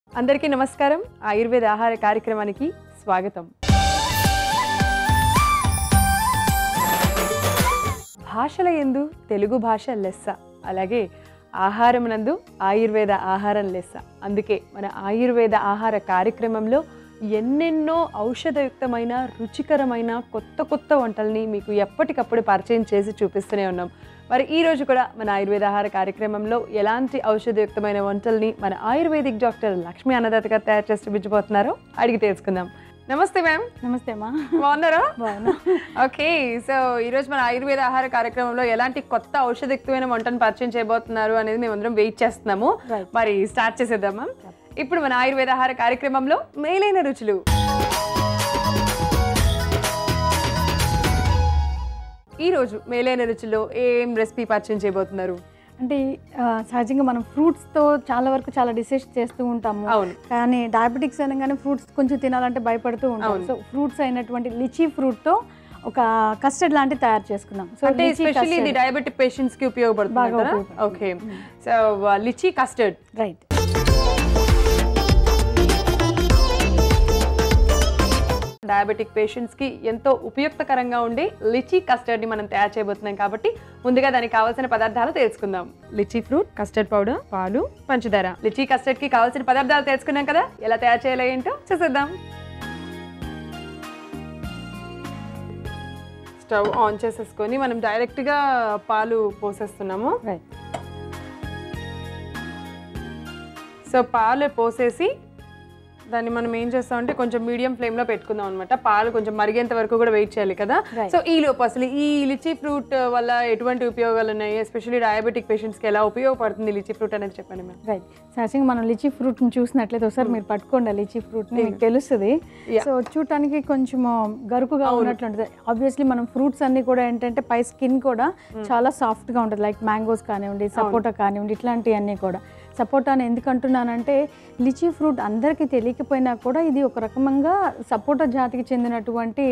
అందరికీ నమస్కారం ఆయుర్వేద ఆహార కార్యక్రమానికి స్వాగతం భాషల ఎందు తెలుగు భాష లెస్స అలాగే ఆహారం నందు ఆయుర్వేద ఆహారం లెస్స అందుకే మన ఆయుర్వేద ఆహార కార్యక్రమంలో ఎన్నెన్నో ఔషధయుక్తమైన రుచికరమైన కొత్త కొత్త వంటల్ని మీకు ఎప్పటికప్పుడు పరిచయం చేసి చూపిస్తూనే ఉన్నాం మరి ఈ రోజు కూడా మన ఆయుర్వేద ఆహార కార్యక్రమంలో ఎలాంటి ఔషధయుక్తమైన వంటల్ని మన ఆయుర్వేదిక్ డాక్టర్ లక్ష్మీ అన్నదాత గారు తయారు చేసి చూపించబోతున్నారో అడిగి తెలుసుకుందాం నమస్తే మ్యామ్ నమస్తే అమ్మా బాగున్నారా బాగున్నా ఓకే సో ఈరోజు మన ఆయుర్వేద ఆహార కార్యక్రమంలో ఎలాంటి కొత్త ఔషధయుక్తమైన వంటను పరిచయం చేయబోతున్నారు అనేది మేము అందరం వెయిట్ చేస్తున్నాము Right. మరి స్టార్ట్ చేసేద్దామా ఇప్పుడు మన ఆయుర్వేద ఆహార కార్యక్రమంలో మేలైన రుచులు ఈ రోజు మేలైన రుచుల్లో ఏం రెసిపీ పరిచయం చేయబోతున్నారు అంటే ఆ, సహజంగా మనం ఫ్రూట్స్తో చాలా వరకు చాలా డిషెస్ చేస్తూ ఉంటాము అవును కానీ డయాబెటిక్స్ అనగానే ఫ్రూట్స్ కొంచెం తినాలంటే భయపడుతూ ఉంటాం అవును. సో ఫ్రూట్స్ అయినటువంటి లిచీ ఫ్రూట్తో ఒక కస్టర్డ్ లాంటిది తయారు చేసుకున్నాం సో అంటే ఎస్పెషల్లీ ఇది డయాబెటిక్ పేషెంట్స్ కి ఉపయోగపడుతుంది బాగా కదా okay so litchi custard right diabetic patients కి ఎంతో ఉపయుక్తకరంగా ఉండే లిచీ కస్టర్డ్ ని మనం తయారు చేయబోతున్నాం కాబట్టి ముందుగా దానికి కావాల్సిన పదార్థాలు తెలుసుకుందాం లిచీ ఫ్రూట్ కస్టర్డ్ పౌడర్ పాలు పంచదార లిచీ కస్టర్డ్ కి కావాల్సిన పదార్థాలు తెలుసుకున్నాం కదా ఎలా తయారు చేయాలో ఏంటో చూసేద్దాం స్టవ్ ఆన్ చేసేసుకొని మనం డైరెక్ట్ గా పాలు పోసేస్తున్నాము రైట్ సో పాలు పోసేసి దాన్ని మనం ఏం చేస్తామంటే కొంచెం మీడియం ఫ్లేమ్ లో పెట్టుకుందాం అనమాట పాలు కొంచెం మరిగేంత వరకు కూడా వెయిట్ చేయాలి కదా Right. సో ఈ లోపు అసలు ఈ లిచీ ఫ్రూట్ వల్ల ఎటువంటి ఉపయోగాలు ఉన్నాయి ఎస్పెషల్లీ డయాబెటిక్ పేషెంట్స్ కి ఎలా ఉపయోగపడుతుంది లిచీ ఫ్రూట్ అనేది చెప్పండి మ్యామ్ రైట్ సహజంగా మనం లిచీ ఫ్రూట్ని చూసినట్లయితే ఒకసారి మీరు పట్టుకోండి ఆ లిచీ ఫ్రూట్ని మీకు తెలుస్తుంది Yeah. సో చూడటానికి కొంచెం గరుకుగా ఉన్నట్లు ఉంటుంది ఆబ్వియస్లీ మనం ఫ్రూట్స్ అన్ని కూడా ఏంటంటే పై స్కిన్ కూడా చాలా సాఫ్ట్గా ఉంటుంది లైక్ మ్యాంగోస్ కానివ్వండి సపోటా కానివ్వండి ఇట్లాంటివన్నీ కూడా సపోటాని ఎందుకు అంటున్నానంటే లిచీ ఫ్రూట్ అందరికీ తెలియకపోయినా కూడా ఇది ఒక రకంగా సపోటా జాతికి చెందినటువంటి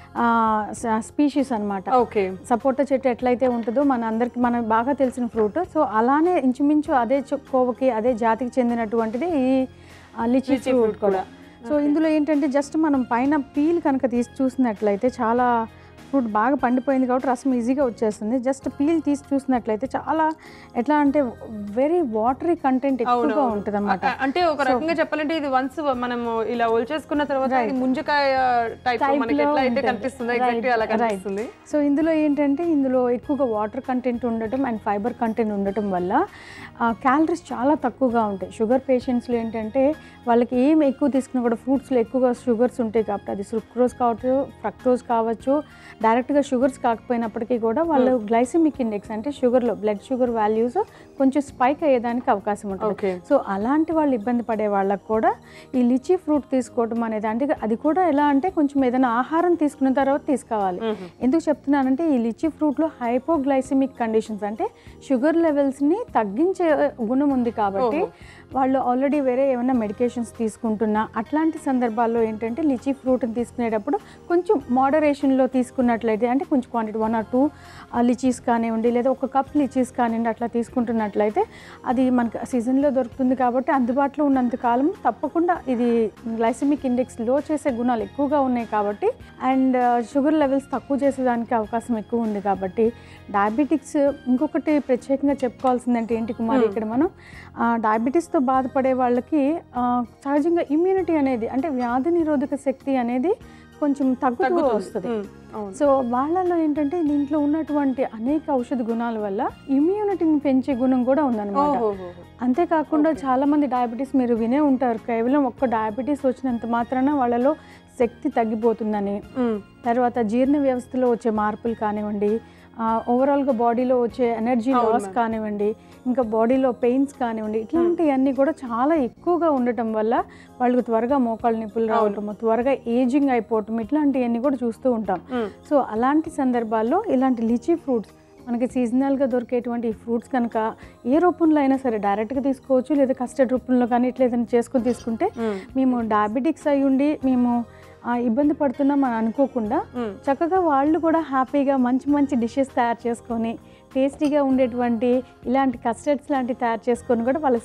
స్పీషీస్ అన్నమాట ఓకే సపోటా చెట్టు ఎట్లయితే ఉంటుందో మన అందరికి మనకు బాగా తెలిసిన ఫ్రూట్ సో అలానే ఇంచుమించు అదే చు- కోవకి అదే జాతికి చెందినటువంటిది ఈ ఆ, లిచీ లిచీ ఫ్రూట్ fruit కూడా సో ఇందులో ఏంటంటే జస్ట్ మనం పైన పీల్ కనుక తీసి చూసినట్లయితే చాలా ఫ్రూట్ బాగా పండిపోయింది కాబట్టి రసం ఈజీగా వచ్చేస్తుంది జస్ట్ పీల్ తీసి చూసినట్లయితే చాలా ఎట్లా అంటే వెరీ వాటరీ కంటెంట్ ఎక్కువగా ఉంటుంది అనమాట అ- అంటే ఒక రకంగా చెప్పాలంటే ఇది వన్స్ మనం ఇలా ఒల్చేసుకున్న తర్వాత ఇది ముంజకాయ టైప్ Type మనకి లో ఎట్లా అయితే ఉంటుంది. కనిపిస్తుందో ఎగ్జాక్ట్ అలా Right, right. కనిపిస్తుంది సో ఇందులో ఏంటంటే ఇందులో ఎక్కువగా వాటర్ కంటెంట్ ఉండటం అండ్ ఫైబర్ కంటెంట్ ఉండటం వల్ల క్యాలరీస్ చాలా తక్కువగా ఉంటాయి షుగర్ పేషెంట్స్లో ఏంటంటే వాళ్ళకి ఏం ఎక్కువ తీసుకున్నా కూడా ఫ్రూట్స్లో ఎక్కువగా షుగర్స్ ఉంటాయి కాబట్టి అది సుక్రోజ్ కావచ్చు ఫ్రక్టోజ్ కావచ్చు డైరెక్ట్గా షుగర్స్ కాకపోయినప్పటికీ కూడా వాళ్ళు గ్లైసెమిక్ ఇండెక్స్ అంటే షుగర్లో బ్లడ్ షుగర్ వాల్యూస్ కొంచెం స్పైక్ అయ్యేదానికి అవకాశం ఉంటుంది ఓకే సో అలాంటి వాళ్ళు ఇబ్బంది పడే వాళ్ళకు కూడా ఈ లిచీ ఫ్రూట్ తీసుకోవడం అనేది అంటే అది కూడా ఎలా అంటే కొంచెం ఏదైనా ఆహారం తీసుకున్న తర్వాత తీసుకోవాలి ఎందుకు చెప్తున్నానంటే ఈ లిచీ ఫ్రూట్లో హైపోగ్లైసిమిక్ కండిషన్స్ అంటే షుగర్ లెవెల్స్ని తగ్గించే గుణం ఉంది కాబట్టి వాళ్ళు ఆల్రెడీ వేరే ఏమైనా మెడికేషన్స్ తీసుకుంటున్నా అట్లాంటి సందర్భాల్లో ఏంటంటే లిచీ ఫ్రూట్ని తీసుకునేటప్పుడు కొంచెం మోడరేషన్లో తీసుకున్నట్లయితే అంటే కొంచెం quantity one or two litchis కానివ్వండి లేదా ఒక కప్ లిచీస్ కానివ్వండి అట్లా తీసుకుంటున్నట్లయితే అది మనకు సీజన్లో దొరుకుతుంది కాబట్టి అందుబాటులో ఉన్నంత కాలం తప్పకుండా ఇది గ్లైసెమిక్ ఇండెక్స్ లో చేసే గుణాలు ఎక్కువగా ఉన్నాయి కాబట్టి అండ్ షుగర్ లెవెల్స్ తక్కువ చేసేదానికి అవకాశం ఎక్కువ ఉంది కాబట్టి డయాబెటిక్స్ ఇంకొకటి ప్రత్యేకంగా చెప్పుకోవాల్సిందంటే ఏంటి కుమారి ఇక్కడ మనం డయాబెటీస్తో బాధపడే వాళ్ళకి ఆ, సహజంగా ఇమ్యూనిటీ అనేది అంటే వ్యాధి నిరోధక శక్తి అనేది కొంచెం తగ్గుతూ వస్తుంది ఉమ్, అవును సో వాళ్ళలో ఏంటంటే దీంట్లో ఉన్నటువంటి అనేక ఔషధ గుణాల వల్ల ఇమ్యూనిటీని పెంచే గుణం కూడా ఉందన్నమాట ఓహోహోహో. అంతేకాకుండా చాలా మంది డయాబెటీస్ మీరు వినే ఉంటారు కేవలం ఒక్క డయాబెటీస్ వచ్చినంత మాత్రాన వాళ్ళలో శక్తి తగ్గిపోతుందని ఉమ్, తర్వాత జీర్ణ వ్యవస్థలో వచ్చే మార్పులు కానివ్వండి ఓవరాల్గా బాడీలో వచ్చే ఎనర్జీ అవును లాస్ ma'am. కానివ్వండి ఇంకా బాడీలో పెయిన్స్ కానివ్వండి ఇట్లాంటివన్నీ కూడా చాలా ఎక్కువగా ఉండటం వల్ల వాళ్ళకి త్వరగా మోకాళ్ళ నొప్పులు రావటము త్వరగా ఏజింగ్ అయిపోవటం ఇట్లాంటివన్నీ కూడా చూస్తూ ఉంటాం ఉమ్, సో అలాంటి సందర్భాల్లో ఇలాంటి లిచీ ఫ్రూట్స్ మనకి సీజనల్గా దొరికేటువంటి ఈ ఫ్రూట్స్ కనుక ఏ రూపంలో అయినా సరే డైరెక్ట్గా తీసుకోవచ్చు లేదా కస్టర్డ్ రూపంలో కానీ ఇట్లా ఏదైనా చేసుకొని తీసుకుంటే ఉమ్, మేము డయాబెటిక్స్ అయి ఉండి మేము ఆ, ఇబ్బంది పడుతున్నాం అని అనుకోకుండా ఉమ్. చక్కగా వాళ్ళు కూడా హ్యాపీగా మంచి మంచి డిషెస్ తయారు చేసుకొని టేస్టీగా ఉండేటువంటి ఇలాంటి కస్టర్డ్స్ లాంటివి తయారు చేసుకొని కూడా వాళ్ళ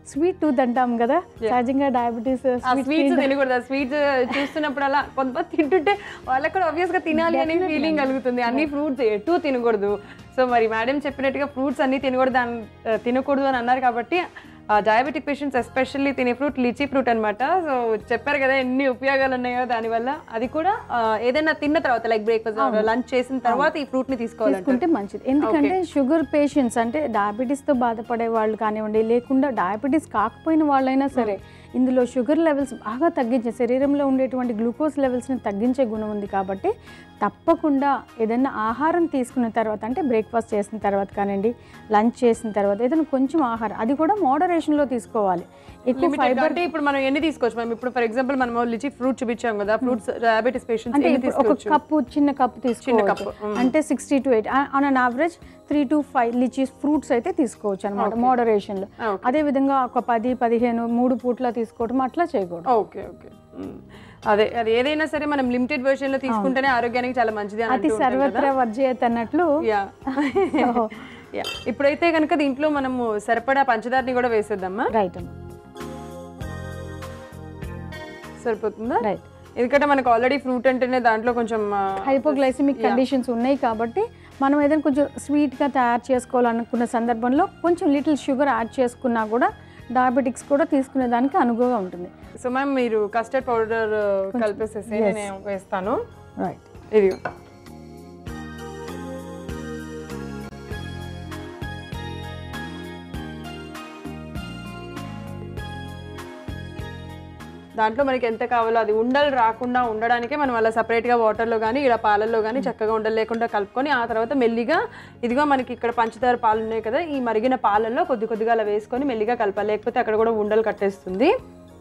స్వీట్ టూత్ అంటాం కదా సహజంగా డయాబెటీస్ ఆ స్వీట్స్ తినకూడదు ఆ స్వీట్స్ చూస్తున్నప్పుడు అలా కొంతమంది తింటుంటే వాళ్ళకి కూడా obvious గా తినాలి అనే ఫీలింగ్ కలుగుతుంది అన్ని ఫ్రూట్స్ ఎటు తినకూడదు సో మరి మేడం చెప్పినట్టుగా ఫ్రూట్స్ అన్ని తినకూడదు అన్- ఆ, తినకూడదు అని అన్నారు కాబట్టి డయాబెటిక్ పేషెంట్స్ ఎస్పెషల్లీ తినే ఫ్రూట్ లిచీ ఫ్రూట్ అన్నమాట సో చెప్పారు కదా ఎన్ని ఉపయోగాలు ఉన్నాయో దానివల్ల అది కూడా ఆ, ఏదైనా తిన్న తర్వాత లైక్ బ్రేక్ఫాస్ట్ లంచ్ చేసిన తర్వాత ఈ ఫ్రూట్ ని తీసుకోవాలంట తీసుకుంటే మంచిది ఎందుకంటే షుగర్ పేషెంట్స్ అంటే డయాబెటీస్తో బాధపడే వాళ్ళు కానివ్వండి లేకుండా డయాబెటీస్ కాకపోయిన వాళ్ళైనా సరే ఇందులో షుగర్ లెవెల్స్ బాగా తగ్గించే శరీరంలో ఉండేటువంటి గ్లూకోజ్ లెవెల్స్ని తగ్గించే గుణం ఉంది కాబట్టి తప్పకుండా ఏదైనా ఆహారం తీసుకున్న తర్వాత అంటే బ్రేక్ఫాస్ట్ చేసిన తర్వాత కానివ్వండి లంచ్ చేసిన తర్వాత ఏదైనా కొంచెం ఆహారం అది కూడా మోడరేషన్లో తీసుకోవాలి ఎక్కువ లిమిటెడ్ ఫైబర్ అంటే ఇప్పుడు మనం ఎన్ని తీసుకోవచ్చు మనం ఇప్పుడు ఫర్ ఎగ్జాంపుల్ మనం లిచీ ఫ్రూట్ చూపించాం కదా ఫ్రూట్స్ డయాబెటిస్ పేషెంట్స్ అంటే ఎన్ని ఇప్పుడు ఒక తీసుకోవచ్చు కప్పు చిన్న కప్పు తీసుకోవచ్చు కప్పు, అంటే sixty to eight on an average three to five litchis fruits అయితే తీసుకోవచ్చు అనమాట మోడరేషన్లో Okay. అదే విధంగా ఒక పది పదిహేను మూడు పూట్ల తీసుకోవడం అట్లా చేయకూడదు ఓకే ఓకే అదే అది ఏదైనా సరే మనం లిమిటెడ్ వెర్షన్ లో తీసుకుంటేనే ఆరోగ్యానికి చాలా మంచిది అని అతి అంటూ ఉంటాం కదా. సర్వత్రా వర్జయత్ అన్నట్లు యా యా ఇప్పుడైతే కనుక దీంట్లో మనము సరిపడా పంచదారని కూడా వేసేద్దామా రైట్ అమ్మా సరిపోతుందా రైట్ ఎందుకంటే మనకు ఆల్రెడీ ఫ్రూట్ అంటేనే దాంట్లో కొంచెం ఆ, హైపోగ్లైసిమిక్ కండిషన్స్ ఉన్నాయి కాబట్టి మనం ఏదైనా కొంచెం స్వీట్గా తయారు చేసుకోవాలనుకున్న సందర్భంలో కొంచెం లిటిల్ షుగర్ యాడ్ చేసుకున్నా కూడా డయాబెటిక్స్ కూడా తీసుకునే దానికి అనుగుణంగా ఉంటుంది సో మ్యామ్ మీరు కస్టర్డ్ పౌడర్ కలిపేసేసి నేను వేస్తాను రైట్ ఇది దాంట్లో మనకి ఎంత కావాలో అది ఉండలు రాకుండా ఉండడానికే మనం అలా సపరేట్గా వాటర్లో కానీ ఇలా పాలల్లో కానీ చక్కగా ఉండలు లేకుండా కలుపుకొని ఆ తర్వాత మెల్లిగా ఇదిగో మనకి ఇక్కడ పంచదార పాలు ఉన్నాయి కదా ఈ మరిగిన పాలల్లో కొద్ది కొద్దిగా అలా వేసుకొని మెల్లిగా కలపాలి లేకపోతే అక్కడ కూడా ఉండలు కట్టేస్తుంది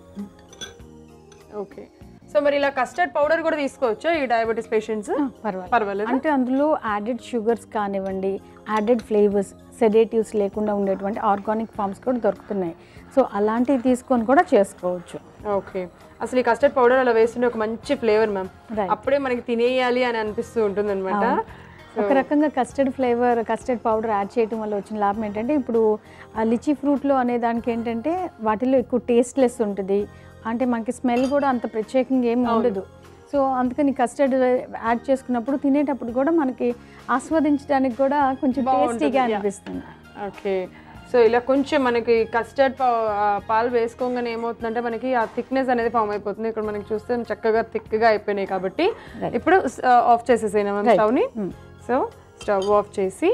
ఓకే సో మరి ఇలా కస్టర్డ్ పౌడర్ కూడా తీసుకోవచ్చా ఈ డయాబెటీస్ పేషెంట్స్ పర్వాలేదు పర్వాలేదు అంటే అందులో యాడెడ్ షుగర్స్ కానివ్వండి యాడెడ్ ఫ్లేవర్స్ సెడేటివ్స్ లేకుండా ఉండేటువంటి ఆర్గానిక్ ఫార్మ్స్ కూడా దొరుకుతున్నాయి సో అలాంటివి తీసుకొని కూడా చేసుకోవచ్చు ఓకే అసలు ఈ కస్టర్డ్ పౌడర్ అలా వేస్తుంటే ఒక మంచి ఫ్లేవర్ మ్యామ్ Right. అప్పుడే మనకి తినేయాలి అని అనిపిస్తూ ఉంటుంది అనమాట ఒక రకంగా custard flavour custard powder add చేయడం వల్ల వచ్చిన లాభం ఏంటంటే ఇప్పుడు ఆ లిచీ ఫ్రూట్లో అనే దానికి ఏంటంటే వాటిలో ఎక్కువ టేస్ట్లెస్ ఉంటుంది అంటే మనకి స్మెల్ కూడా అంత ప్రత్యేకంగా ఏమి ఉండదు సో అందుకని కస్టర్డ్ యాడ్ చేసుకున్నప్పుడు తినేటప్పుడు కూడా మనకి ఆస్వాదించడానికి కూడా కొంచెం టేస్టీగా అనిపిస్తుంది ఓకే సో ఇలా కొంచెం మనకి కస్టర్డ్ పాలు వేసుకోగానే ఏమవుతుందంటే మనకి ఆ థిక్నెస్ అనేది ఫామ్ అయిపోతుంది ఇక్కడ మనకి చూస్తే చక్కగా థిక్గా అయిపోయినాయి కాబట్టి ఇప్పుడు ఆఫ్ చేసేసేనా మ్యామ్ స్టవ్ని సో స్టవ్ ఆఫ్ చేసి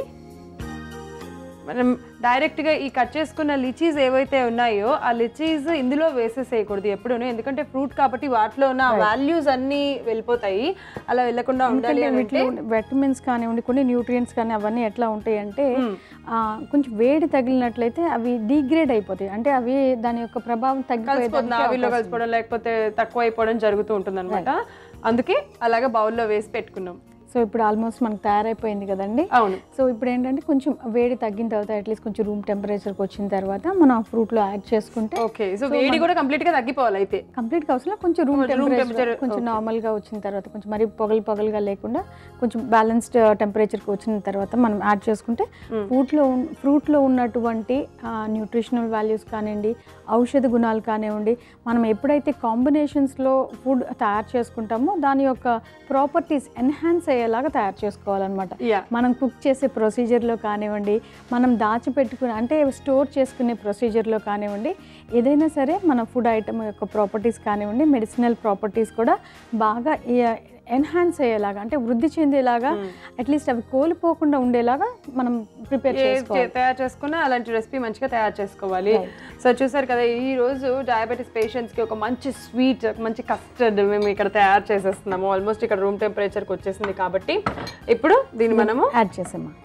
మనం డైరెక్ట్గా ఈ కట్ చేసుకున్న లిచీస్ ఏవైతే ఉన్నాయో ఆ లిచీస్ ఇందులో వేసేసేయకూడదు ఎప్పుడూనే ఎందుకంటే ఫ్రూట్ కాబట్టి వాటిలో ఉన్న వాల్యూస్ అన్నీ వెళ్ళిపోతాయి అలా వెళ్ళకుండా ఉండాలి అని అంటే వీటిలో విటమిన్స్ కానివ్వండి కొన్ని న్యూట్రియంట్స్ కానీ అవన్నీ ఎట్లా ఉంటాయి అంటే ఆ, కొంచెం వేడి తగిలినట్లయితే అవి డిగ్రేడ్ అయిపోతాయి అంటే అవి దాని యొక్క ప్రభావం కలిసిపోతుంది తగ్గిపోతుంది ఆవిరిలో కలిసిపోవడం లేకపోతే తక్కువ అయిపోవడం జరుగుతూ ఉంటుంది అందుకే అలాగా బౌల్లో వేసి పెట్టుకున్నాం సో ఇప్పుడు ఆల్మోస్ట్ మనకు తయారైపోయింది కదండి అవును సో ఇప్పుడు ఏంటంటే కొంచెం వేడి తగ్గిన తర్వాత అట్లీస్ట్ కొంచెం రూమ్ టెంపరేచర్కి వచ్చిన తర్వాత మనం ఆ ఫ్రూట్లో యాడ్ చేసుకుంటే ఓకే సో వేడి కూడా కంప్లీట్ గా తగ్గిపోవాలి అయితే కంప్లీట్గా అవసరం కొంచెం రూమ్ టెంపరేచర్ temperature, కొంచెం నార్మల్గా వచ్చిన తర్వాత కొంచెం మరీ పొగలు పొగలుగా లేకుండా కొంచెం బ్యాలెన్స్డ్ టెంపరేచర్కి వచ్చిన తర్వాత మనం యాడ్ చేసుకుంటే ఫ్రూట్లో ఫ్రూట్లో ఉన్నటువంటి న్యూట్రిషనల్ వాల్యూస్ కానివ్వండి ఔషధ గుణాలు కానివ్వండి మనం ఎప్పుడైతే కాంబినేషన్స్లో ఫుడ్ తయారు చేసుకుంటామో దాని యొక్క ప్రాపర్టీస్ ఎన్హాన్స్ అయ్యేలాగా తయారు చేసుకోవాలన్నమాట యా మనం కుక్ చేసే ప్రొసీజర్లో కానివ్వండి మనం దాచిపెట్టుకునే అంటే స్టోర్ చేసుకునే ప్రొసీజర్లో కానివ్వండి ఏదైనా సరే మన ఫుడ్ ఐటమ్ యొక్క ప్రాపర్టీస్ కానివ్వండి మెడిసినల్ ప్రాపర్టీస్ కూడా బాగా ఎన్హాన్స్ అయ్యేలాగా అంటే వృద్ధి చెందేలాగా అట్లీస్ట్ అవి కోల్పోకుండా ఉండేలాగా మనం ప్రిపేర్ ఏ చేసుకోవాలి చే- తయారు చేసుకున్నా అలాంటి రెసిపీ మంచిగా తయారు చేసుకోవాలి సో చూసారు కదా ఈ రోజు డయాబెటీస్ పేషెంట్స్ కి ఒక మంచి స్వీట్ ఒక మంచి కస్టర్డ్ మేము ఇక్కడ తయారు చేసేస్తున్నాము ఆల్మోస్ట్ ఇక్కడ రూమ్ టెంపరేచర్కి వచ్చేసింది కాబట్టి ఇప్పుడు దీన్ని మనము యాడ్ చేసామా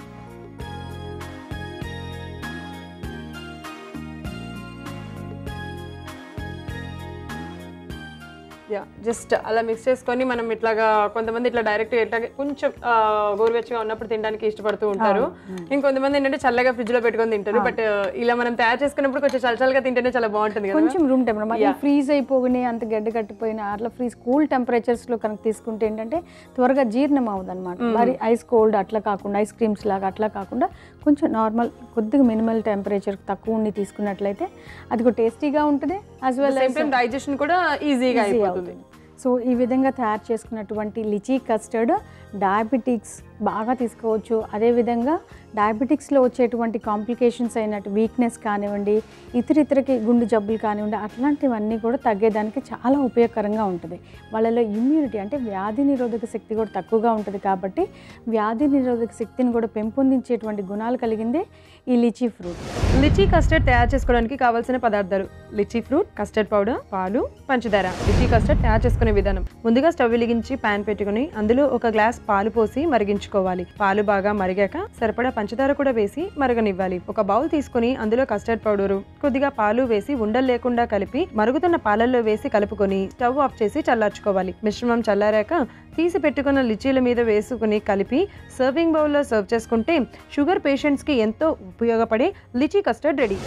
యా జస్ట్ అలా మిక్స్ చేసుకొని మనం ఇట్లాగా కొంతమంది ఇట్లా డైరెక్ట్ ఇట్లా కొంచెం ఆ, గోరువెచ్చగా ఉన్నప్పుడు తినడానికి ఇష్టపడుతూ ఉంటారు ఇంకొంతమంది ఏంటంటే చల్లగా ఫ్రిడ్జ్ లో పెట్టుకొని తింటారు బట్ ఇలా మనం తయారు చేసుకున్నప్పుడు కొంచెం చల్లచల్లగా తింటేనే చాలా బాగుంటుంది కదా కొంచెం రూమ్ టెంపరేచర్ మరి ఫ్రీజ్ అయిపోయి అంత గడ్డ కట్టిపోయిన అట్లా ఫ్రీజ్ కూల్ టెంపరేచర్స్ లో కనుక తీసుకుంటే ఏంటంటే త్వరగా జీర్ణం అవ్వదు అనమాట మరి ఐస్ కోల్డ్ అట్లా కాకుండా ఐస్ క్రీమ్స్ లాగా అట్లా కాకుండా కొంచెం నార్మల్ కొద్దిగా మినిమల్ టెంపరేచర్ తక్కువ ఉండి తీసుకున్నట్లయితే అది కూడా టేస్టీగా ఉంటుంది as well same time digestion కూడా ఈజీగా అయిపోతుంది సో ఈ విధంగా తయారు చేసుకున్నటువంటి లిచీ కస్టర్డ్ డయాబెటిక్స్ బాగా తీసుకోవచ్చు అదేవిధంగా డయాబెటిక్స్లో వచ్చేటువంటి కాంప్లికేషన్స్ అయినట్టు వీక్నెస్ కానివ్వండి ఇతర ఇతరకి గుండె జబ్బులు కానివ్వండి అట్లాంటివన్నీ కూడా తగ్గేదానికి చాలా ఉపయోగకరంగా ఉంటుంది వాళ్ళలో ఇమ్యూనిటీ అంటే వ్యాధి నిరోధక శక్తి కూడా తక్కువగా ఉంటుంది కాబట్టి వ్యాధి నిరోధక శక్తిని కూడా పెంపొందించేటువంటి గుణాలు కలిగిందే ఈ లిచీ ఫ్రూట్ లిచీ కస్టర్డ్ తయారు చేసుకోవడానికి కావాల్సిన పదార్థాలు లిచీ ఫ్రూట్ కస్టర్డ్ పౌడర్ పాలు పంచదార లిచీ కస్టర్డ్ తయారు చేసుకునే విధానం ముందుగా స్టవ్ వెలిగించి పాన్ పెట్టుకుని అందులో ఒక గ్లాస్ పాలు పోసి మరిగించుకోవాలి పాలు బాగా మరిగాక సరిపడా పంచదార కూడా వేసి మరగనివ్వాలి ఒక బౌల్ తీసుకుని అందులో కస్టర్డ్ పౌడరు కొద్దిగా పాలు వేసి ఉండలు లేకుండా కలిపి మరుగుతున్న పాలల్లో వేసి కలుపుకొని స్టవ్ ఆఫ్ చేసి చల్లార్చుకోవాలి మిశ్రమం చల్లారాక తీసి పెట్టుకున్న లిచీల మీద వేసుకుని కలిపి సర్వింగ్ బౌల్లో సర్వ్ చేసుకుంటే షుగర్ పేషెంట్స్కి ఎంతో ఉపయోగపడే లిచీ కస్టర్డ్ రెడీ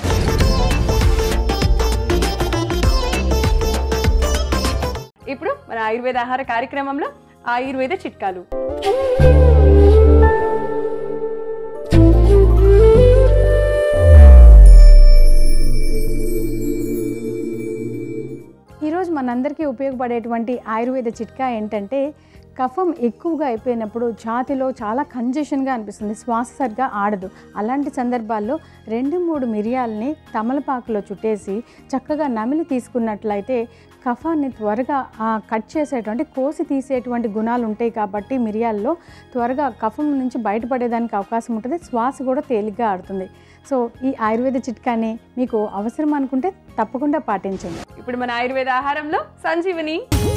ఇప్పుడు మన ఆయుర్వేద ఆహార కార్యక్రమంలో ఆయుర్వేద చిట్కాలు ఈరోజు మనందరికీ ఉపయోగపడేటువంటి ఆయుర్వేద చిట్కా ఏంటంటే కఫం ఎక్కువగా అయిపోయినప్పుడు ఛాతిలో చాలా కంజెషన్గా అనిపిస్తుంది శ్వాస సరిగా ఆడదు అలాంటి సందర్భాల్లో రెండు మూడు మిరియాలని తమలపాకులో చుట్టేసి చక్కగా నమిలి తీసుకున్నట్లయితే కఫాన్ని త్వరగా ఆ, కట్ చేసేటువంటి కోసి తీసేటువంటి గుణాలు ఉంటాయి కాబట్టి మిరియాల్లో త్వరగా కఫం నుంచి బయటపడేదానికి అవకాశం ఉంటుంది శ్వాస కూడా తేలిగ్గా ఆడుతుంది సో ఈ ఆయుర్వేద చిట్కాని మీకు అవసరం అనుకుంటే తప్పకుండా పాటించండి ఇప్పుడు మన ఆయుర్వేద ఆహారంలో సంజీవని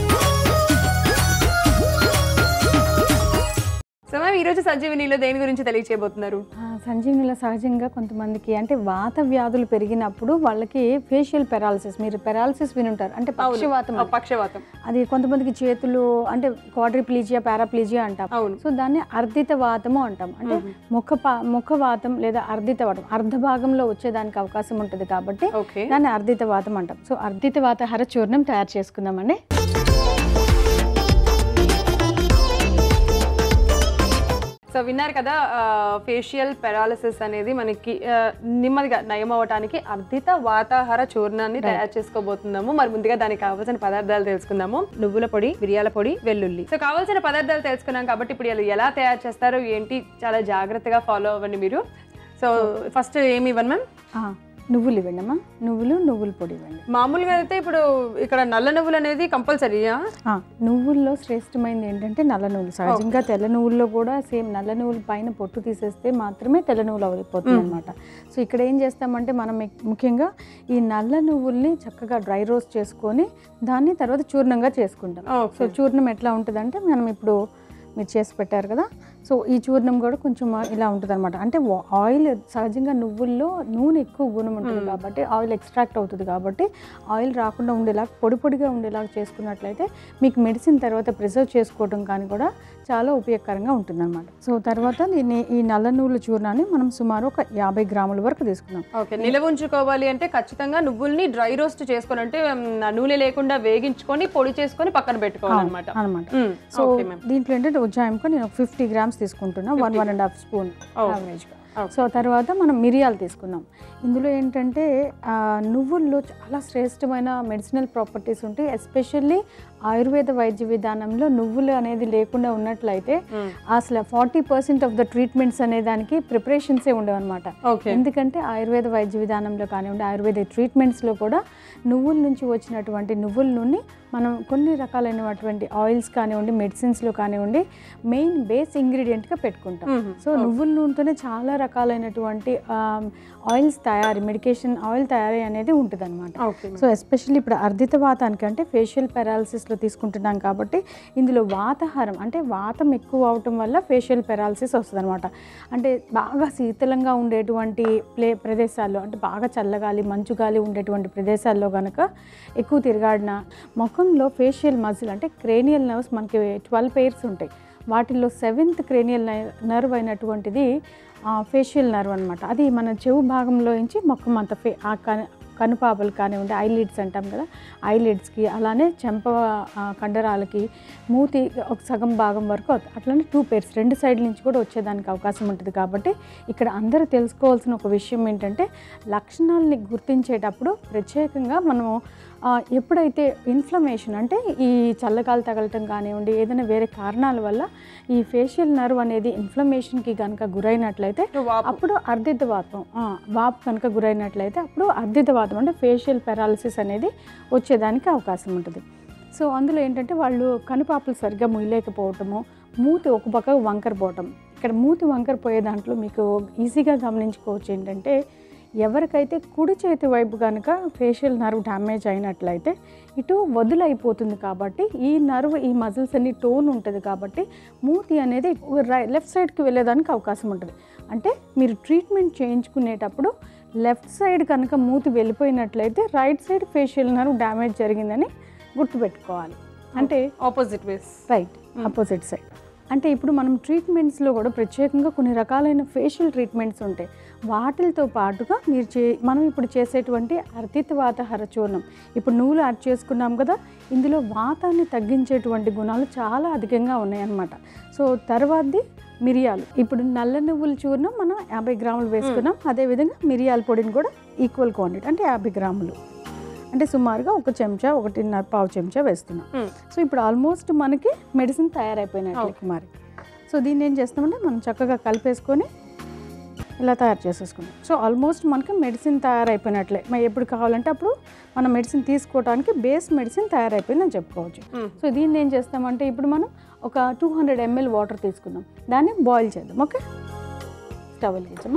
సో మ్యామ్ ఈరోజు సంజీవనిలో దేని గురించి తెలియచేయబోతున్నారు ఆ, సంజీవనిలో సహజంగా కొంతమందికి అంటే వాత వ్యాధులు పెరిగినప్పుడు వాళ్ళకి ఫేషియల్ పెరాలసిస్ మీరు పెరాలసిస్ వినుంటారు అంటే పక్షవాతం ఆ, పక్షవాతం అది కొంతమందికి చేతులు అంటే క్వాడ్రిప్లీజియా పారాప్లీజియా అంటాం అవును సో దాన్ని అర్ధిత వాతము అంటాం అంటే ముఖ పా- ముఖవాతం లేదా అర్ధిత వాతం అర్ధ భాగంలో వచ్చేదానికి అవకాశం ఉంటుంది కాబట్టి ఓకే దాన్ని అర్ధిత వాతం అంటాం సో అర్ధిత వాతహర చూర్ణం తయారు చేసుకుందామండి సో విన్నారు కదా ఫేషియల్ పెరాలసిస్ అనేది మనకి ఆ, నెమ్మదిగా నయం అవ్వడానికి అర్ధిత వాతాహార చూర్ణాన్ని తయారు చేసుకోబోతున్నాము మరి ముందుగా దానికి కావాల్సిన పదార్థాలు తెలుసుకుందాము నువ్వుల పొడి మిరియాల పొడి వెల్లుల్లి సో కావాల్సిన పదార్థాలు తెలుసుకున్నాం కాబట్టి ఇప్పుడు ఇలా ఎలా తయారు చేస్తారో ఏంటి చాలా జాగ్రత్తగా ఫాలో అవ్వండి మీరు సో ఫస్ట్ ఏమి ఇవ్వను మ్యామ్ ఆ, నువ్వులు ఇవ్వండి అమ్మా నువ్వులు నువ్వుల పొడి ఇవ్వండి మామూలుగా అయితే ఇప్పుడు ఇక్కడ నల్ల నువ్వులు అనేది కంపల్సరీయా ఆ, నువ్వుల్లో శ్రేష్టమైనది ఏంటంటే నల్ల నువ్వులు సహజంగా తెల్ల నువ్వుల్లో కూడా సేమ్ నల్ల నువ్వుల పైన పొట్టు తీసేస్తే మాత్రమే తెల్ల నువ్వులు అయిపోతుంది అనమాట సో ఇక్కడ ఏం చేస్తామంటే మనం ఎక్- ముఖ్యంగా ఈ నల్ల నువ్వుల్ని చక్కగా డ్రై రోస్ట్ చేసుకొని దాన్ని తర్వాత చూర్ణంగా చేసుకుంటాం ఓకే సో చూర్ణం ఎట్లా ఉంటుందంటే మనం ఇప్పుడు మీరు చేసి పెట్టారు కదా సో ఈ చూర్ణం కూడా కొంచెం ఇలా ఉంటుంది అనమాట అంటే వా- ఆయిల్ సహజంగా నువ్వుల్లో నూనె ఎక్కువ గుణం ఉంటుంది కాబట్టి ఆయిల్ ఎక్స్ట్రాక్ట్ అవుతుంది కాబట్టి ఆయిల్ రాకుండా ఉండేలా పొడి పొడిగా ఉండేలాగా చేసుకున్నట్లయితే మీకు మెడిసిన్ తర్వాత ప్రిజర్వ్ చేసుకోవడం కానీ కూడా చాలా ఉపయోగకరంగా ఉంటుందన్నమాట సో తర్వాత దీన్ని ఈ నల్ల నువ్వుల చూర్ణాన్ని మనం సుమారు ఒక యాభై గ్రాముల వరకు తీసుకుందాం ఓకే నిలవ ఉంచుకోవాలి అంటే ఖచ్చితంగా నువ్వుల్ని డ్రై రోస్ట్ చేసుకొని అంటే మ్, నూనె లేకుండా వేగించుకొని పొడి చేసుకొని పక్కన పెట్టుకోవాలన్నమాట అనమాట మ్, సో ఓకే మ్యామ్ దీంట్లో ఏంటంటే ఉజ్జాయింపు నేను ఫిఫ్టీ గ్రామ్స్ తీసుకుంటున్నా one one and half spoon Oh. యావరేజ్గా Okay. సో తర్వాత మనం మిరియాలు తీసుకుందాం ఇందులో ఏంటంటే ఆ, నువ్వుల్లో చాలా శ్రేష్టమైన మెడిసినల్ ప్రాపర్టీస్ ఉంటాయి ఎస్పెషల్లీ ఆయుర్వేద వైద్య విధానంలో నువ్వులు అనేది లేకుండా ఉన్నట్లయితే మ్, అసలు forty percent of the treatments అనే దానికి ప్రిపరేషన్సే ఉండవన్నమాట ఓకే ఎందుకంటే ఆయుర్వేద వైద్య విధానంలో కానివ్వండి ఆయుర్వేద ట్రీట్మెంట్స్లో కూడా నువ్వుల నుంచి వచ్చినటువంటి నువ్వుల నూనె మనం కొన్ని రకాలైనటువంటి ఆయిల్స్ కానివ్వండి మెడిసిన్స్లో కానివ్వండి మెయిన్ బేస్ ఇంగ్రీడియంట్గా పెట్టుకుంటాం మ్మ్. సో నువ్వుల నూనెతోనే చాలా రకాలైనటువంటి ఆయిల్స్ తయారీ మెడికేషన్ ఆయిల్ తయారీ అనేది ఉంటుంది అనమాట ఓకే సో ఎస్పెషల్లీ ఇప్పుడు అర్ధిత వాతానికి అంటే ఫేషియల్ పెరాలసిస్లో తీసుకుంటున్నాం కాబట్టి ఇందులో వాతాహారం అంటే వాతం ఎక్కువ అవటం వల్ల ఫేషియల్ పెరాలసిస్ వస్తుంది అనమాట అంటే బాగా శీతలంగా ఉండేటువంటి ప్లే ప్రదేశాల్లో అంటే బాగా చల్లగాలి మంచు గాలి ఉండేటువంటి ప్రదేశాల్లో కనుక ఎక్కువ తిరగాడిన ముఖంలో ఫేషియల్ మజిల్ అంటే క్రేనియల్ నర్వ్స్ మనకి ట్వెల్వ్ పెయిర్స్ ఉంటాయి వాటిల్లో సెవెంత్ క్రేనియల్ నర్వ్ అయినటువంటిది ఫేషియల్ నర్వ్ అనమాట అది మన చెవు భాగంలో నుంచి మొక్కం అంత ఫే ఆ కను కనుపాపలు కానివ్వండి ఐలిడ్స్ అంటాం కదా ఐలిడ్స్కి అలానే చెంప ఆ, కండరాలకి మూతి ఒక సగం భాగం వరకు అవుతుంది. అట్లనే టూ పేర్స్ రెండు సైడ్ల నుంచి కూడా వచ్చేదానికి అవకాశం ఉంటుంది కాబట్టి ఇక్కడ అందరూ తెలుసుకోవాల్సిన ఒక విషయం ఏంటంటే లక్షణాలని గుర్తించేటప్పుడు ప్రత్యేకంగా మనము ఆ, ఎప్పుడైతే ఇన్ఫ్లమేషన్ అంటే ఈ చల్లగాలి తగలటం కానివ్వండి ఏదైనా వేరే కారణాల వల్ల ఈ ఫేషియల్ నర్వ్ అనేది ఇన్ఫ్లమేషన్కి కనుక గురైనట్లయితే వాపు అప్పుడు అర్ధితవాతం ఆ, వాపు కనుక గురైనట్లయితే అప్పుడు అర్ధితవాతం అంటే ఫేషియల్ పెరాలసిస్ అనేది వచ్చేదానికి అవకాశం ఉంటుంది సో అందులో ఏంటంటే వాళ్ళు కనుపాపలు సరిగ్గా ముయ్యలేకపోవటము మూతి ఒక పక్క వంకర పోవటం ఇక్కడ మూతి వంకర పోయే దాంట్లో మీకు ఈజీగా గమనించుకోవచ్చు ఏంటంటే ఎవరికైతే కుడి చేతి వైపు కనుక ఫేషియల్ నర్వ్ డ్యామేజ్ అయినట్లయితే ఇటు వదులైపోతుంది కాబట్టి ఈ నర్వ్ ఈ మజిల్స్ అన్ని టోన్ ఉంటుంది కాబట్టి మూతి అనేది రై లెఫ్ట్ సైడ్కి వెళ్ళేదానికి అవకాశం ఉంటుంది అంటే మీరు ట్రీట్మెంట్ చేయించుకునేటప్పుడు లెఫ్ట్ సైడ్ కనుక మూతి వెళ్ళిపోయినట్లయితే right side facial nerve damage జరిగిందని గుర్తుపెట్టుకోవాలి అంటే opposite ways right opposite side అంటే ఇప్పుడు మనం ట్రీట్మెంట్స్లో కూడా ప్రత్యేకంగా కొన్ని రకాలైన ఫేషియల్ ట్రీట్మెంట్స్ ఉంటాయి వాటితో పాటుగా మీరు చే మనం ఇప్పుడు చేసేటువంటి అర్ధిత వాతహర చూర్ణం ఇప్పుడు నువ్వులు యాడ్ చేసుకున్నాం కదా ఇందులో వాతాన్ని తగ్గించేటువంటి గుణాలు చాలా అధికంగా ఉన్నాయన్నమాట సో తర్వాతది మిరియాలు ఇప్పుడు నల్ల నువ్వుల చూర్ణం మనం యాభై గ్రాములు వేసుకున్నాం అదేవిధంగా మిరియాల పొడిని కూడా ఈక్వల్ క్వాంటిటీ అంటే యాభై గ్రాములు అంటే సుమారుగా ఒక చెంచా ఒకటిన్నర పావు చెంచా వేస్తున్నాం సో ఇప్పుడు ఆల్మోస్ట్ మనకి మెడిసిన్ తయారైపోయినట్లు మరి సో దీన్ని ఏం చేస్తామంటే మనం చక్కగా కలిపేసుకొని ఇలా తయారు చేసేసుకుంటాం సో ఆల్మోస్ట్ మనకి మెడిసిన్ తయారైపోయినట్లే మరి ఎప్పుడు కావాలంటే అప్పుడు మనం మెడిసిన్ తీసుకోవడానికి బేస్ మెడిసిన్ తయారైపోయిందని చెప్పుకోవచ్చు సో దీన్ని ఏం చేస్తామంటే ఇప్పుడు మనం ఒక టూ హండ్రెడ్ ఎంఎల్ వాటర్ తీసుకుందాం దాన్ని బాయిల్ చేద్దాం ఓకే స్టవ్ వెలిగించమ్మా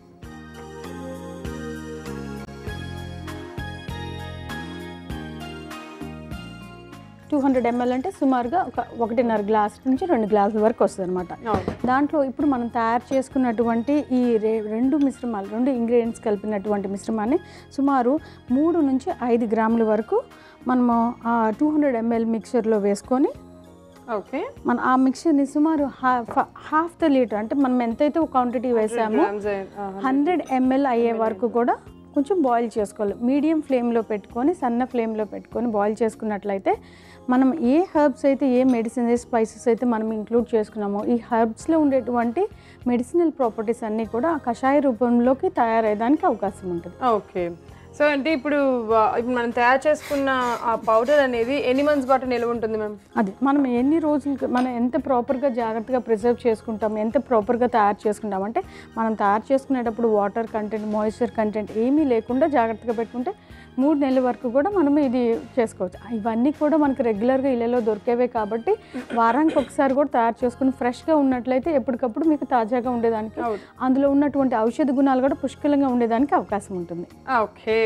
టూ హండ్రెడ్ ఎంఎల్ అంటే సుమారుగా ఒక ఒకటిన్నర గ్లాస్ నుంచి రెండు గ్లాసుల వరకు వస్తుంది అనమాట దాంట్లో ఇప్పుడు మనం తయారు చేసుకున్నటువంటి ఈ రె- రెండు మిశ్రమాలు రెండు ఇంగ్రీడియంట్స్ కలిపినటువంటి మిశ్రమాన్ని సుమారు మూడు నుంచి ఐదు గ్రాముల వరకు మనము ఆ టూ హండ్రెడ్ ఎంఎల్ మిక్చర్లో వేసుకొని ఓకే మన ఆ మిక్చర్ని సుమారు హాఫ్ హాఫ్ ద లీటర్ అంటే మనం ఎంతైతే ఒక క్వాంటిటీ వేసామో హండ్రెడ్ ఎంఎల్ అయ్యే వరకు కూడా కొంచెం బాయిల్ చేసుకోవాలి మీడియం ఫ్లేమ్లో పెట్టుకొని సన్న ఫ్లేమ్లో పెట్టుకొని బాయిల్ చేసుకున్నట్లయితే మనం ఏ హర్బ్స్ అయితే ఏ మెడిసిన్ ఏ స్పైసెస్ అయితే మనం ఇంక్లూడ్ చేసుకున్నామో ఈ హర్బ్స్లో ఉండేటువంటి మెడిసినల్ ప్రాపర్టీస్ అన్నీ కూడా ఆ కషాయ రూపంలోకి తయారయ్యడానికి అవకాశం ఉంటుంది ఓకే సో అంటే ఇప్పుడు వా- ఇప్పుడు మనం తయారు చేసుకున్న ఆ పౌడర్ అనేది ఎన్ని మంత్స్ పాటు నిల్వ ఉంటుంది మ్యామ్ అది మనం ఎన్ని రోజులు మనం ఎంత ప్రాపర్గా జాగ్రత్తగా ప్రిజర్వ్ చేసుకుంటాం ఎంత ప్రాపర్గా తయారు చేసుకుంటాం అంటే మనం తయారు చేసుకునేటప్పుడు వాటర్ కంటెంట్ మాయిశ్చర్ కంటెంట్ ఏమీ లేకుండా జాగ్రత్తగా పెట్టుకుంటే మూడు నెలల వరకు కూడా మనం ఇది చేసుకోవచ్చు ఇవన్నీ కూడా మనకు రెగ్యులర్గా ఇళ్ళలో దొరికేవే కాబట్టి వారానికి ఒకసారి కూడా తయారు చేసుకుని ఫ్రెష్గా ఉన్నట్లయితే ఎప్పటికప్పుడు మీకు తాజాగా ఉండేదానికి అవును. అందులో ఉన్నటువంటి ఔషధ గుణాలు కూడా పుష్కలంగా ఉండేదానికి అవకాశం ఉంటుంది ఓకే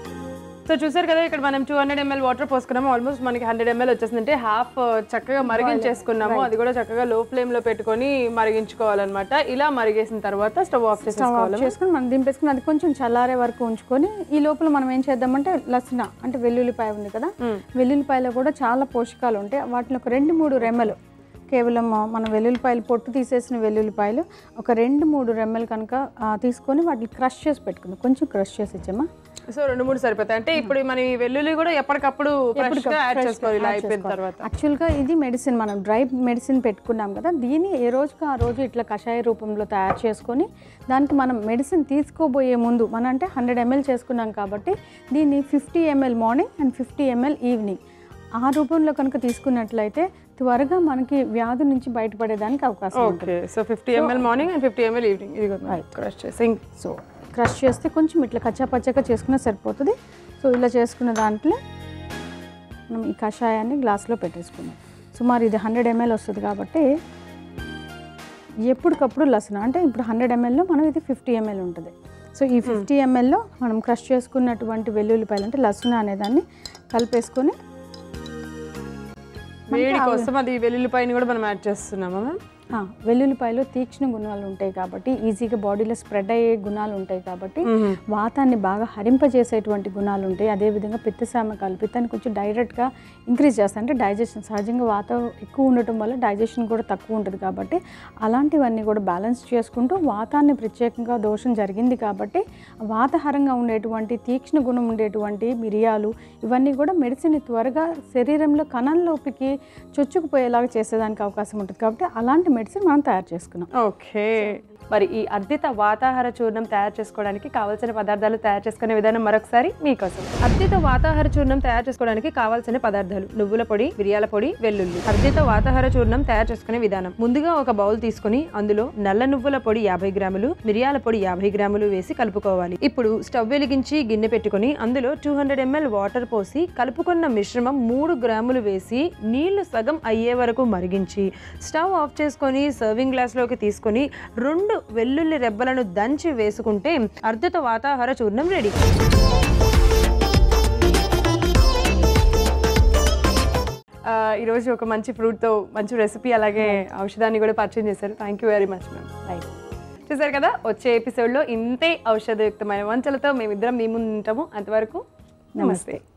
సో చూసారు కదా ఇక్కడ మనం టూ హండ్రెడ్ ఎంఎల్ వాటర్ పోసుకున్నాము ఆల్మోస్ట్ మనకి హండ్రెడ్ ఎంఎల్ వచ్చేసింది అంటే హాఫ్ చక్కగా మరిగించేసుకున్నాము అది కూడా చక్కగా లో ఫ్లేమ్ లో పెట్టుకొని మరిగించుకోవాలన్నమాట ఇలా మరిగేసిన తర్వాత స్టవ్ ఆఫ్ స్టవ్ ఆఫ్ చేసుకోవాలి చేసుకుని మనం దింపేసుకుని అది కొంచెం చల్లారే వరకు ఉంచుకొని ఈ లోపల మనం ఏం చేద్దామంటే లసన అంటే వెల్లుల్లిపాయ ఉంది కదా వెల్లుల్లిపాయలో కూడా చాలా పోషకాలు ఉంటాయి వాటిని ఒక రెండు మూడు రెమ్మలు కేవలం మన వెల్లుల్లిపాయలు పొట్టు తీసేసిన వెల్లుల్లిపాయలు ఒక రెండు మూడు రెమ్మలు కనుక ఆ, తీసుకొని వాటిని క్రష్ చేసి పెట్టుకుందాం కొంచెం క్రష్ చేసి ఇచ్చామా సో రెండు మూడు సరిపోతాయి అంటే ఇప్పుడు మన ఈ వెల్లుల్లి కూడా ఎప్పటికప్పుడు ఫ్రెష్ గా యాడ్ చేసుకోవాలి ఇలా అయిపోయిన తర్వాత యాక్చువల్గా ఇది మెడిసిన్ మనం డ్రై మెడిసిన్ పెట్టుకున్నాం కదా దీన్ని ఏ రోజుకి ఆ రోజు ఇట్లా కషాయ రూపంలో తయారు చేసుకొని దానికి మనం మెడిసిన్ తీసుకోబోయే ముందు మనం అంటే హండ్రెడ్ ఎంఎల్ చేసుకున్నాం కాబట్టి దీన్ని fifty ML morning and fifty ML evening ఆ రూపంలో కనుక తీసుకున్నట్లయితే త్వరగా మనకి వ్యాధి నుంచి బయటపడేదానికి అవకాశం ఉంటుంది okay so fifty ML morning and fifty ML evening ఇది క్రష్ చేసి ఇంక్ సో క్రష్ చేస్తే కొంచెం ఇట్లా కచ్చా పచ్చగా చేసుకున్నా సరిపోతుంది సో ఇలా చేసుకున్న దాంట్లో మనం ఈ కషాయాన్ని గ్లాస్లో పెట్టేసుకున్నాం సుమారు ఇది హండ్రెడ్ ఎంఎల్ వస్తుంది కాబట్టి ఎప్పటికప్పుడు లసన అంటే ఇప్పుడు హండ్రెడ్ ఎంఎల్లో మనం ఇది ఫిఫ్టీ ఎంఎల్ ఉంటుంది సో ఈ ఫిఫ్టీ ఎంఎల్లో మనం క్రష్ చేసుకున్నటువంటి వెల్లుల్లిపాయలు అంటే లసున అనేదాన్ని కలిపేసుకొని వేడి కోసం అది వెల్లుల్లిపాయని కూడా మనం యాడ్ చేస్తున్నామా మ్యామ్ ఆ, వెల్లుల్లిపాయలు తీక్ష్ణ గుణాలు ఉంటాయి కాబట్టి ఈజీగా బాడీలో స్ప్రెడ్ అయ్యే గుణాలు ఉంటాయి కాబట్టి వాతాన్ని బాగా హరింపజేసేటువంటి గుణాలు ఉంటాయి అదేవిధంగా పిత్తశామకాలు పిత్తాన్ని కొంచెం డైరెక్ట్గా ఇంక్రీజ్ చేస్తాయి అంటే డైజెషన్ సహజంగా వాతం ఎక్కువ ఉండటం వల్ల డైజెషన్ కూడా తక్కువ ఉంటుంది కాబట్టి అలాంటివన్నీ కూడా బ్యాలెన్స్ చేసుకుంటూ వాతాన్ని ప్రత్యేకంగా దోషం జరిగింది కాబట్టి వాతహరంగా ఉండేటువంటి తీక్ష్ణ గుణం ఉండేటువంటి మిరియాలు ఇవన్నీ కూడా మెడిసిన్ త్వరగా శరీరంలో కణంలోకి చొచ్చుకుపోయేలాగా చేసేదానికి అవకాశం ఉంటుంది కాబట్టి అలాంటి మెడిసిన్ మనం తయారు చేసుకున్నాం ఓకే మరి ఈ అర్ధిత వాతాహార చూర్ణం తయారు చేసుకోవడానికి కావాల్సిన పదార్థాలు తయారు చేసుకునే విధానం మరొకసారి మీకోసం అర్ధిత వాతాహార చూర్ణం తయారు చేసుకోవడానికి కావాల్సిన పదార్థాలు నువ్వుల పొడి మిరియాల పొడి వెల్లుల్లి అర్ధిత వాతాహార చూర్ణం తయారు చేసుకునే విధానం ముందుగా ఒక బౌల్ తీసుకుని అందులో నల్ల నువ్వుల పొడి యాభై గ్రాములు మిరియాల పొడి యాభై గ్రాములు వేసి కలుపుకోవాలి ఇప్పుడు స్టవ్ వెలిగించి గిన్నె పెట్టుకొని అందులో టూ హండ్రెడ్ ఎంఎల్ వాటర్ పోసి కలుపుకున్న మిశ్రమం మూడు గ్రాములు వేసి నీళ్లు సగం అయ్యే వరకు మరిగించి స్టవ్ ఆఫ్ చేసుకొని సర్వింగ్ గ్లాస్లోకి తీసుకొని రెండు వెల్లుల్లి రెబ్బలను దంచి వేసుకుంటే అర్ధత వాతాహార చూర్ణం రెడీ ఆ, ఈరోజు ఒక మంచి ఫ్రూట్తో మంచి రెసిపీ అలాగే ఔషధాన్ని కూడా పరిచయం చేశారు thank you very much ma'am right చూసారు కదా వచ్చే ఎపిసోడ్లో ఇంతే ఔషధయుక్తమైన వంచలతో మేమిద్దరం మీ ముందు ఉంటాము అంతవరకు నమస్తే